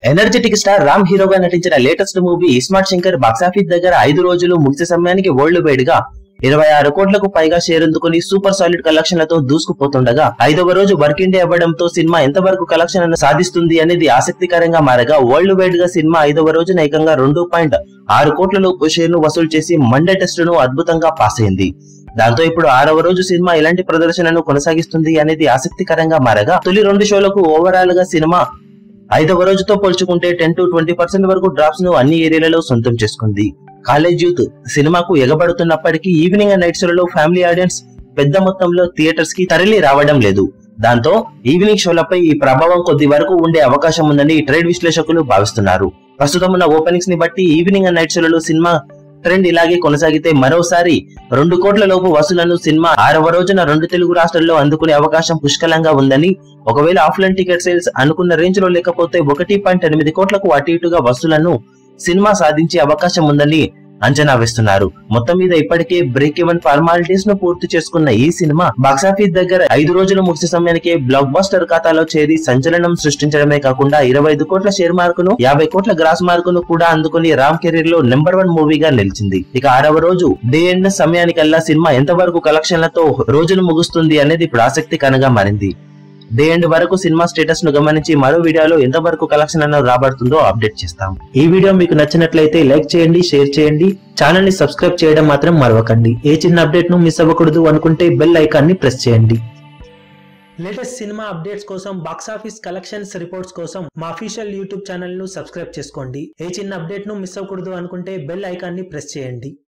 energetic star Ram హీరోగా నటించిన latest movie iSmart Shankar box office దగ్గర ఐదు రోజులు ముగిసే సమయానికి వరల్డ్ వైడ్ గా ఇరవై ఆరు కోట్లకు పైగా షేర్ అందుకుని సూపర్ సాలిడ్ కలెక్షన్లతో దూసుకుపోతుండగా ఐదవ రోజు వర్కింగ్ డే అవ్వడంతో సినిమా ఎంతవరకు కలెక్షన్ సాధిస్తుంది అనేది ఆసక్తికరంగా మారగా వరల్డ్ వైడ్ గా సినిమా ఐదవ రోజున ఏకంగా రెండు పాయింట్ ఆరు కోట్ల లోపు షేర్ ను వసూలు చేసి మండే టెస్ట్ ను అద్భుతంగా పాస్ అయింది దాంతో ఇప్పుడు ఆరవ రోజు సినిమా ఎలాంటి ప్రదర్శనను కొనసాగిస్తుంది అనేది ఆసక్తికరంగా మారగా తొలి రెండు షోలకు ఓవరాల్ గా సినిమా ఐదవ రోజుతో పోల్చుకుంటే టెన్ టు ట్వంటీ పర్సెంట్ వరకు డ్రాప్స్ ను అన్ని ఏరియాలలో సొంతం చేసుకుంది కాలేజ్ యూత్ సినిమాకు ఎగబడుతున్నప్పటికీ ఈవినింగ్ అండ్ నైట్ షోలలో ఫ్యామిలీ ఆడియన్స్ పెద్ద మొత్తంలో థియేటర్స్ కి తరలి రావడం లేదు దాంతో ఈవినింగ్ షోలపై ఈ ప్రభావం కొద్ది వరకు ఉండే అవకాశం ఉందని ట్రేడ్ విశ్లేషకులు భావిస్తున్నారు ప్రస్తుతం ఉన్న ఓపెనింగ్స్ ని బట్టి ఈవినింగ్ అండ్ నైట్ షోలలో సినిమా ట్రెండ్ ఇలాగే కొనసాగితే మరోసారి రెండు కోట్ల లోపు వసూలను సినిమా ఆరవ రోజున రెండు తెలుగు రాష్ట్రాల్లో అందుకునే అవకాశం పుష్కలంగా ఉందని ఒకవేళ ఆఫ్లైన్ టికెట్ సేల్స్ అనుకున్న రేంజ్ లో లేకపోతే ఒకటి పాయింట్ ఎనిమిది కోట్లకు అటు ఇటుగా వసూలను సినిమా సాధించే అవకాశం ఉందని అంచనా వేస్తున్నారు మొత్తం మీద ఇప్పటికే బ్రేక్ ఈవెన్ ఫార్మాలిటీస్ ను పూర్తి చేసుకున్న ఈ సినిమా బాక్సాఫీస్ దగ్గర ఐదు రోజులు ముగిసే సమయానికి బ్లాక్ బస్టర్ ఖాతాలో చేరి సంచలనం సృష్టించడమే కాకుండా ఇరవై ఐదు కోట్ల షేర్ మార్కును యాభై కోట్ల గ్రాస్ మార్కును కూడా అందుకుని రామ్ కెరీర్ లో నెంబర్ వన్ మూవీగా నిలిచింది ఇక ఆరవ రోజు డే ఎండ్ సమయానికల్లా సినిమా ఎంతవరకు కలెక్షన్లతో రోజును ముగుస్తుంది అనేది ఇప్పుడు ఆసక్తికరంగా మారింది డే ఎండ్ వరకు సినిమా స్టేటస్ ను గమనించి మరో వీడియోలో ఎంతవరకు కలెక్షన్ అన్నది రాబడుతుందో అప్డేట్ చేస్తాం ఈ వీడియో మీకు నచ్చినట్లయితే లైక్ చేయండి షేర్ చేయండి ఛానల్ ని సబ్స్క్రైబ్ చేయడం మాత్రం మరవకండి ఏ చిన్న అప్డేట్ ను మిస్ అవ్వకూడదు అనుకుంటే బెల్ ఐకాన్ ని ప్రెస్ చేయండి లేటెస్ట్ సినిమా అప్డేట్స్ కోసం బాక్సాఫీస్ కలెక్షన్స్ రిపోర్ట్స్ కోసం మా అఫీషియల్ యూట్యూబ్ ఛానల్ ను సబ్స్క్రైబ్ చేసుకోండి ఏ చిన్న అప్డేట్ ను మిస్ అవ్వకూడదు అనుకుంటే బెల్ ఐకాన్ ని ప్రెస్ చేయండి